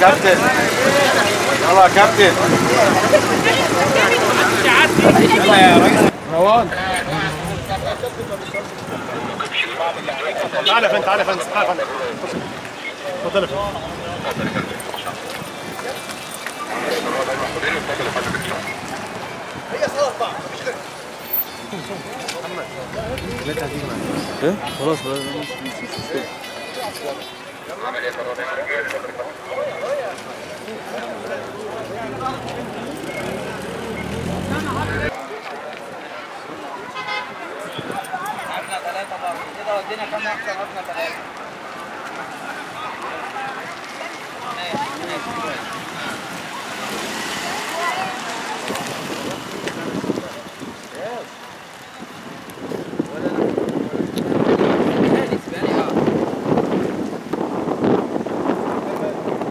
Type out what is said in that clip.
كابتن يلا يا كابتن يلا يا ريس روان تعالى يا فندم تعالى يا فندم تعالى يا فندم اتفضل يا فندم ايه خلاص خلاص مش مش مشكله عرفنا ثلاثة برضه كده ودينا كام واحدة عرفنا ثلاثة ماشي ماشي